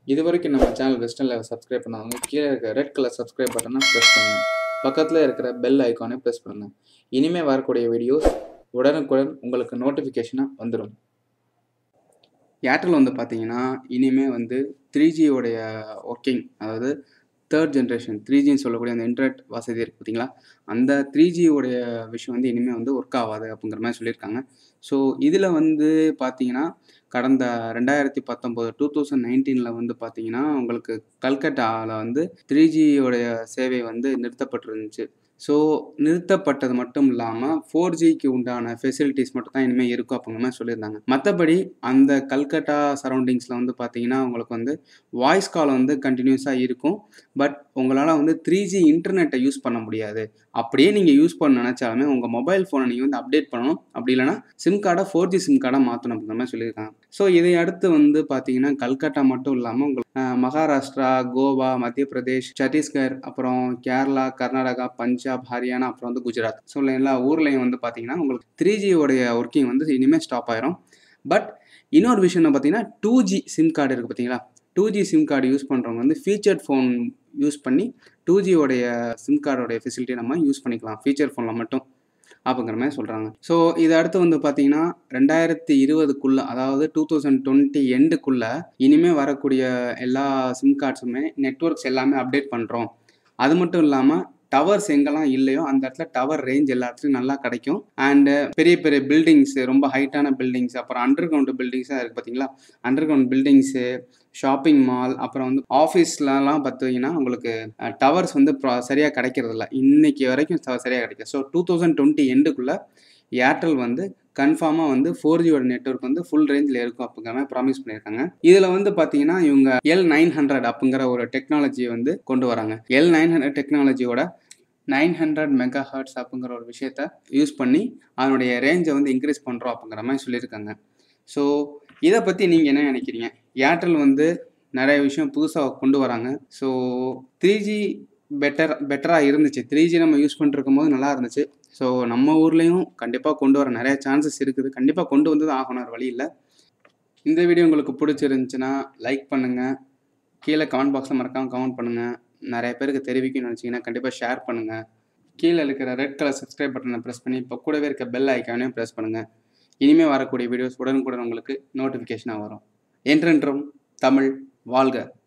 இது வரைக்கும் நம்ம சேனல் வெஸ்டர்ன் லெவல் சப்ஸ்கிரைப் பண்ணாதவங்க கீழே இருக்க ரெட் கலர் சப்ஸ்கிரைப் பட்டனை ப்ரெஸ் பண்ணுங்கள் பக்கத்தில் இருக்கிற பெல் ஐக்கானை ப்ரெஸ் பண்ணுங்கள் இனிமேல் வரக்கூடிய வீடியோஸ் உடனுக்குடன் உங்களுக்கு நோட்டிஃபிகேஷனாக வந்துடும் ஏர்டெல் வந்து பார்த்தீங்கன்னா இனிமேல் வந்து த்ரீ ஜியோடைய ஒர்க்கிங் அதாவது தேர்ட் ஜென்ரேஷன் த்ரீ ஜின்னு சொல்லக்கூடிய அந்த இன்டர்நெட் வசதி இருக்குது பார்த்தீங்களா அந்த த்ரீ ஜியோடைய விஷயம் வந்து இனிமேல் வந்து ஒர்க் ஆகாது அப்படிங்கிற மாதிரி சொல்லியிருக்காங்க ஸோ இதில் வந்து பார்த்தீங்கன்னா கடந்த ரெண்டாயிரத்தி பத்தொம்போது டூ தௌசண்ட் நைன்டீனில் வந்து பார்த்தீங்கன்னா உங்களுக்கு கல்கட்டாவில் வந்து த்ரீ ஜியோடைய சேவை வந்து நிறுத்தப்பட்டிருந்துச்சு ஸோ நிறுத்தப்பட்டது மட்டும் இல்லாமல் ஃபோர் ஜிக்கு உண்டான ஃபெசிலிட்டிஸ் மட்டும் தான் இனிமேல் இருக்கும் அப்படிங்கிற மாதிரி சொல்லியிருந்தாங்க மற்றபடி அந்த கல்கட்டா சரௌண்டிங்ஸில் வந்து பார்த்தீங்கன்னா உங்களுக்கு வந்து வாய்ஸ் கால் வந்து கண்டினியூஸாக இருக்கும் பட் உங்களால் வந்து த்ரீ ஜி இன்டர்நெட்டை யூஸ் பண்ண முடியாது அப்படியே நீங்கள் யூஸ் பண்ண நினச்சாலுமே உங்கள் மொபைல் ஃபோனை நீங்கள் வந்து அப்டேட் பண்ணணும் அப்படி இல்லைனா சிம் கார்டை ஃபோர் ஜி சிம் கார்டாக மாற்றணும் அப்படிங்கிற மாதிரி சொல்லியிருக்காங்க ஸோ இதை அடுத்து வந்து பார்த்தீங்கன்னா கல்கட்டா மட்டும் இல்லாமல் உங்களுக்கு மகாராஷ்டிரா கோவா மத்திய பிரதேஷ் சத்தீஸ்கர் அப்புறம் கேரளா கர்நாடகா பஞ்சாப் ஹரியானா அப்புறம் வந்து குஜராத் ஸோ எல்லா ஊர்லேயும் வந்து பார்த்தீங்கன்னா உங்களுக்கு த்ரீ ஜியோடைய ஒர்க்கிங் வந்து இனிமேல் ஸ்டாப் ஆயிரும் பட் இன்னொரு விஷயம் என்ன பார்த்தீங்கன்னா டூ ஜி சிம் கார்டு இருக்குது பார்த்தீங்களா two G SIM card use பண்ணுறவங்க வந்து ஃபீச்சர்ட் ஃபோன் யூஸ் பண்ணி டூ ஜியோடைய சிம் கார்டோடைய ஃபெசிலிட்டி நம்ம யூஸ் பண்ணிக்கலாம் ஃபீச்சர் ஃபோனில் மட்டும் அப்படிங்கிற மாதிரி சொல்கிறாங்க ஸோ இது அடுத்து வந்து பார்த்தீங்கன்னா ரெண்டாயிரத்தி இருபதுக்குள்ளே அதாவது டூ தௌசண்ட் டுவெண்ட்டி எண்டுக்குள்ளே இனிமேல் வரக்கூடிய எல்லா சிம் கார்ட்ஸுமே நெட்ஒர்க்ஸ் எல்லாமே அப்டேட் பண்ணுறோம் அது மட்டும் இல்லாமல் டவர்ஸ் எங்கெல்லாம் இல்லையோ அந்த இடத்துல டவர் ரேஞ்ச் எல்லா இடத்துலையும் நல்லா கிடைக்கும் அண்டு பெரிய பெரிய பில்டிங்ஸ் ரொம்ப ஹைட்டான பில்டிங்ஸ் அப்புறம் அண்டர் கிரவுண்ட் பில்டிங்ஸாக இருக்குது பார்த்தீங்களா underground buildings shopping mall அப்புறம் வந்து ஆஃபீஸ்லலாம் பார்த்தீங்கன்னா உங்களுக்கு டவர்ஸ் வந்து ப்ரா சரியாக கிடைக்கிறது இல்லை இன்னைக்கு வரைக்கும் சரியாக கிடைக்கும் ஸோ டூ தௌசண்ட் டுவெண்ட்டி எண்டுக்குள்ளே ஏர்டெல் வந்து கன்ஃபார்மாக வந்து ஃபோர் ஜியோட நெட்ஒர்க் வந்து ஃபுல் ரேஞ்சில் இருக்கும் அப்படிங்கிற மாதிரி ப்ராமிஸ் பண்ணியிருக்காங்க இதில் வந்து பார்த்தீங்கன்னா இவங்க எல் நைன் ஹண்ட்ரட் அப்படிங்கிற ஒரு டெக்னாலஜியை வந்து கொண்டு வராங்க எல் நைன் ஹண்ட்ரட் டெக்னாலஜியோட நைன் ஹண்ட்ரட் மெகா ஹர்ட்ஸ் அப்படிங்கிற ஒரு விஷயத்த யூஸ் பண்ணி அதனுடைய ரேஞ்சை வந்து இன்க்ரீஸ் பண்ணுறோம் அப்படிங்கிற மாதிரி சொல்லியிருக்காங்க ஸோ இதை பற்றி நீங்கள் என்ன நினைக்கிறீங்க ஏர்டெல் வந்து நிறைய விஷயம் புதுசாக கொண்டு வராங்க ஸோ த்ரீ ஜி பெட்டர் பெட்டராக இருந்துச்சு த்ரீ ஜி நம்ம யூஸ் பண்ணிருக்கும் போது நல்லா இருந்துச்சு ஸோ நம்ம ஊர்லேயும் கண்டிப்பாக கொண்டு வர நிறைய சான்சஸ் இருக்குது கண்டிப்பாக கொண்டு வந்து தான் ஆகணும் ஒரு வழி இல்லை இந்த வீடியோ உங்களுக்கு பிடிச்சிருந்துச்சுன்னா லைக் பண்ணுங்கள் கீழே கமெண்ட் பாக்ஸில் மறக்காமல் கமெண்ட் பண்ணுங்கள் நிறைய பேருக்கு தெரிவிக்கணும்னு நினச்சிங்கன்னா கண்டிப்பாக ஷேர் பண்ணுங்கள் கீழே இருக்கிற ரெட் கலர் சப்ஸ்கிரைப் பட்டனை ப்ரெஸ் பண்ணி இப்போ கூடவே இருக்க பெல் ஐக்கானையும் ப்ரெஸ் பண்ணுங்கள் இனிமேல் வரக்கூடிய வீடியோஸ் உடனுக்குடன் உங்களுக்கு நோட்டிஃபிகேஷனாக வரும் என்றென்றும் தமிழ் வாழ்க